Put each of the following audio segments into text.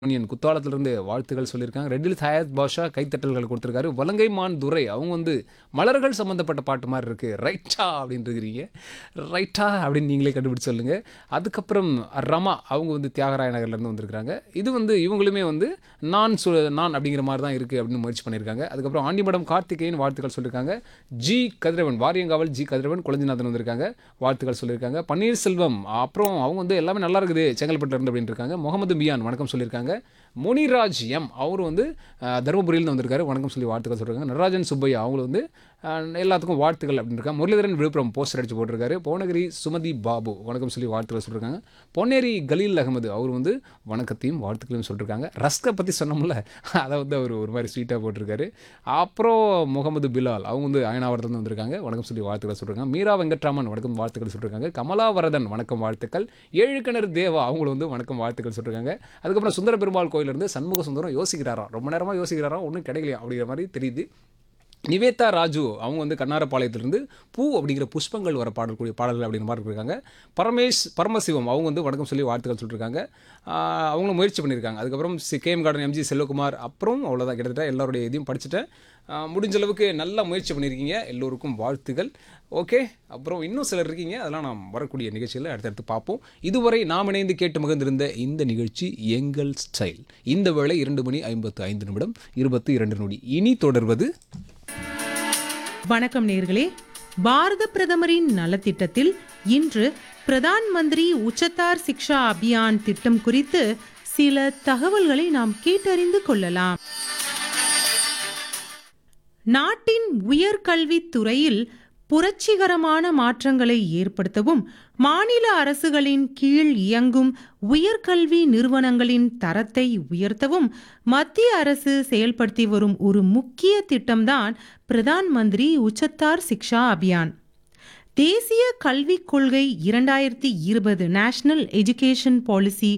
union குத்தாலத்திலிருந்து வாழ்த்துக்கள் சொல்லியிருக்காங்க ரெட்டில் ஹயாத் பாஷா கைத்தட்டல்கள் கொடுத்துருக்காரு வலங்கை மான் துரை அவங்க வந்து மலர்கள் சம்மந்தப்பட்ட பாட்டு மாதிரி இருக்குது ரைட்டா அப்படின்னு இருக்கிறீங்க ரைட்டா அப்படின்னு நீங்களே கண்டுபிடிச்சு சொல்லுங்க அதுக்கப்புறம் ரமா அவங்க வந்து தியாகராய நகர்லேருந்து வந்திருக்காங்க இது வந்து இவங்களுமே வந்து நான் சொ நான் அப்படிங்கிற மாதிரி தான் இருக்குது அப்படின்னு முயற்சி பண்ணியிருக்காங்க அதுக்கப்புறம் ஆண்டிமடம் கார்த்திகேயன் வாழ்த்துக்கள் சொல்லியிருக்காங்க ஜி கதிரவன் வாரியங்காவல் ஜி கதிரவன் குழஞ்சிநாதன் வந்திருக்காங்க வாழ்த்துக்கள் சொல்லியிருக்காங்க பன்னீர்செல்வம் அப்புறம் அவங்க வந்து எல்லாமே நல்லா இருக்குது செங்கல்பட்டுல இருந்து அப்படின்னு இருக்காங்க முகமது மியான் வணக்கம் சொல்லியிருக்காங்க முனிராஜ் எம் அவர் வந்து அஹ், தருமபுரியிலிருந்து வந்திருக்காரு வணக்கம் சொல்லி வாழ்த்துக்கள் சொல்லியிருக்காங்க நடராஜன் சுப்பையா அவங்களும் வந்து அஹ், எல்லாத்துக்கும் வாழ்த்துக்கள் அப்படின்னு இருக்காங்க முரளிதரன் விழுப்புரம் போஸ்டர் அடிச்சு போட்டிருக்காரு புவனகிரி சுமதி பாபு வணக்கம் சொல்லி வாழ்த்துக்கள் சொல்லியிருக்காங்க பொன்னேரி கலீல் அகமது அவர் வந்து வணக்கத்தையும் வாழ்த்துக்களையும் சொல்லியிருக்காங்க ரஸ்கை பற்றி சொன்னோம்ல அதை வந்து அவர் ஒரு மாதிரி ஸ்வீட்டாக போட்டிருக்காரு அப்புறம் முகமது பிலால் அவங்க வந்து அயனாவரத்துலேருந்து வந்திருக்காங்க வணக்கம் சொல்லி வாழ்த்துக்கள் சொல்லியிருக்காங்க மீரா வெங்கட்ராமன் வணக்கம் வாழ்த்துக்கள் சொல்லியிருக்காங்க கமலாவரதன் வணக்கம் வாழ்த்துக்கள் ஏழுக்கிணறு தேவா அவங்களும் வந்து வணக்கம் வாழ்த்துக்கள் சொல்லியிருக்காங்க அதுக்கப்புறம் சுந்தர பெருமாள் கோயிலிருந்து சண்முக சுந்தரம் யோசிக்கிறாராம் ரொம்ப நேரமாக யோசிக்கிறாராம் ஒன்றும் கிடைக்கலையா அப்படிங்கிற மாதிரி தெரியுது நிவேதா ராஜு அவங்க வந்து கண்ணாரப்பாளையத்திலிருந்து பூ அப்படிங்கிற புஷ்பங்கள் வர பாடக்கூடிய பாடல்கள் அப்படிங்கிற மாதிரி இருக்காங்க பரமேஷ் பரமசிவம் அவங்க வந்து வணக்கம் சொல்லி வாழ்த்துக்கள் சொல்லியிருக்காங்க ஆஹ் அவங்களும் முயற்சி பண்ணியிருக்காங்க அதுக்கப்புறம் C KM garden MG Selvakumar அப்புறம் அவ்வளோதான் கிட்டத்தட்ட எல்லாருடைய இதையும் படிச்சுட்டேன் ஆஹ் முடிஞ்ச அளவுக்கு நல்லா முயற்சி பண்ணியிருக்கீங்க எல்லோருக்கும் வாழ்த்துக்கள் ஓகே அப்புறம் இன்னும் சிலர் இருக்கீங்க அதெல்லாம் நாம் வரக்கூடிய நிகழ்ச்சியில் அடுத்தடுத்து பார்ப்போம் இதுவரை நாம் இணைந்து கேட்டு மகிழ்ந்திருந்த இந்த நிகழ்ச்சி எங்கள் ஸ்டைல் இந்த வேளை இரண்டு மணி ஐம்பத்து ஐந்து நிமிடம் இருபத்தி இரண்டு நொடி இனி தொடர்வது வணக்கம் நேர்களே பாரத பிரதமரின் நலத்திட்டத்தில் இன்று பிரதான் மந்திரி உச்சத்தார் சிக்ஷா அபியான் திட்டம் குறித்து சில தகவல்களை நாம் கேட்டறிந்து கொள்ளலாம் நாட்டின் உயர்கல்வித் துறையில் புரட்சிகரமான மாற்றங்களை ஏற்படுத்தவும் மாநில அரசுகளின் கீழ் இயங்கும் உயர்கல்வி நிறுவனங்களின் தரத்தை உயர்த்தவும் மத்திய அரசு செயல்படுத்தி வரும் ஒரு முக்கிய திட்டம்தான் பிரதான் மந்திரி உச்சத்தார் சிக்ஷா அபியான் தேசிய கல்விக் கொள்கை இரண்டாயிரத்தி இருபது நேஷனல் எஜுகேஷன் பாலிசி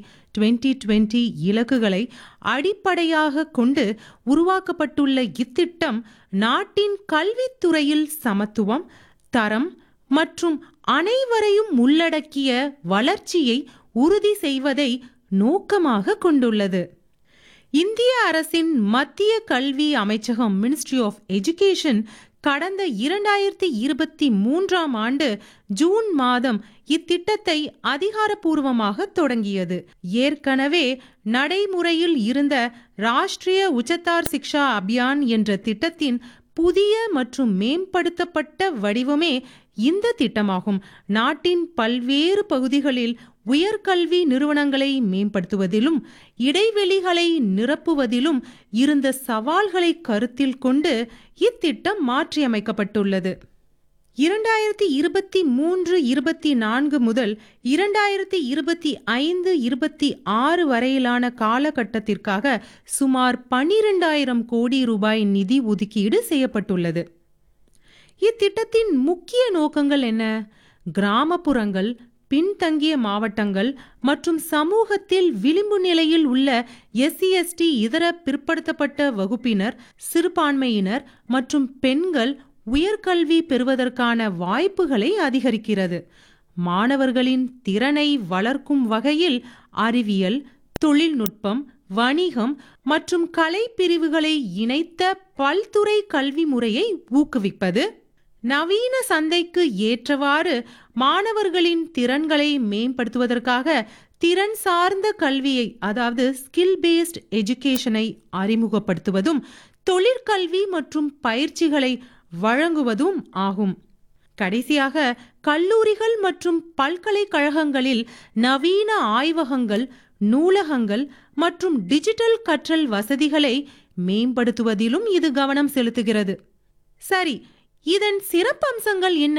2020 இலக்குகளை அடிப்படையாக கொண்டு உருவாக்கப்பட்டுள்ள இத்திட்டம் நாட்டின் கல்வித்துறையில் சமத்துவம் தரம் மற்றும் அனைவரையும் உள்ளடக்கிய வளர்ச்சியை உறுதி செய்வதை நோக்கமாக கொண்டுள்ளது இந்திய அரசின் மத்திய கல்வி அமைச்சகம் மினிஸ்ட்ரி ஆஃப் எஜுகேஷன் கடந்த இரண்டாயிரத்தி இருபத்தி மூன்றாம் ஆண்டு ஜூன் மாதம் இத்திட்டத்தை அதிகாரப்பூர்வமாக தொடங்கியது ஏற்கனவே நடைமுறையில் இருந்த ராஷ்டிரிய உச்சத்தார் சிக்ஷா அபியான் என்ற திட்டத்தின் புதிய மற்றும் மேம்படுத்தப்பட்ட வடிவமே இந்த திட்டமாகும் நாட்டின் பல்வேறு பகுதிகளில் உயர்கல்வி நிறுவனங்களை மேம்படுத்துவதிலும் இடைவெளிகளை நிரப்புவதிலும் இருந்த சவால்களை கருத்தில் கொண்டு இத்திட்டம் மாற்றியமைக்கப்பட்டுள்ளது இரண்டாயிரத்தி இருபத்தி மூன்று இருபத்தி நான்கு முதல் இரண்டாயிரத்தி இருபத்தி ஐந்து இருபத்தி ஆறு வரையிலான காலகட்டத்திற்காக சுமார் பனிரெண்டாயிரம் கோடி ரூபாய் நிதி ஒதுக்கீடு செய்யப்பட்டுள்ளது இத்திட்டத்தின் முக்கிய நோக்கங்கள் என்ன கிராமப்புறங்கள் பின்தங்கிய மாவட்டங்கள் மற்றும் சமூகத்தில் விளிம்பு நிலையில் உள்ள எஸ்சி எஸ்டி இதர பிற்படுத்தப்பட்ட வகுப்பினர் சிறுபான்மையினர் மற்றும் பெண்கள் உயர்கல்வி பெறுவதற்கான வாய்ப்புகளை அதிகரிக்கிறது மாணவர்களின் திறனை வளர்க்கும் வகையில் அறிவியல் தொழில்நுட்பம் வணிகம் மற்றும் கலை பிரிவுகளை இணைத்த பல்துறை கல்வி முறையை ஊக்குவிப்பது நவீன சந்தைக்கு ஏற்றவாறு மாணவர்களின் திறன்களை மேம்படுத்துவதற்காக திறன் சார்ந்த கல்வியை அதாவது ஸ்கில் பேஸ்ட் எஜுகேஷனை அறிமுகப்படுத்துவதும் தொழிற்கல்வி மற்றும் பயிற்சிகளை வழங்குவதும் ஆகும் கடைசியாக கல்லூரிகள் மற்றும் பல்கலைக்கழகங்களில் நவீன ஆய்வகங்கள் நூலகங்கள் மற்றும் டிஜிட்டல் கற்றல் வசதிகளை மேம்படுத்துவதிலும் இது கவனம் செலுத்துகிறது சரி இதன் சிறப்பம்சங்கள் என்ன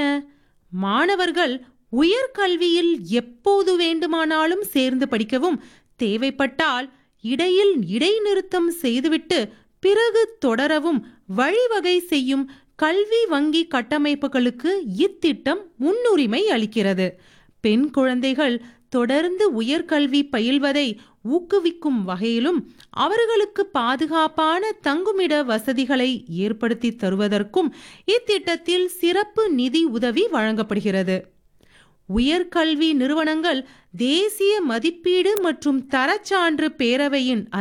மாணவர்கள் உயர்கல்வியில் எப்போது வேண்டுமானாலும் சேர்ந்து படிக்கவும் தேவைப்பட்டால் இடையில் இடைநிறுத்தம் செய்துவிட்டு பிறகு தொடரவும் வழிவகை செய்யும் கல்வி வங்கி கட்டமைப்புகளுக்கு இத்திட்டம் முன்னுரிமை அளிக்கிறது பெண் குழந்தைகள் தொடர்ந்து உயர்கல்வி பயில்வதை ஊக்குவிக்கும் வகையிலும் அவர்களுக்கு பாதுகாப்பான தங்குமிட வசதிகளை ஏற்படுத்தி தருவதற்கும் இத்திட்டத்தில் சிறப்பு நிதி உதவி வழங்கப்படுகிறது உயர்கல்வி நிறுவனங்கள் தேசிய மதிப்பீடு மற்றும் தரச்சான்று பேரவையின்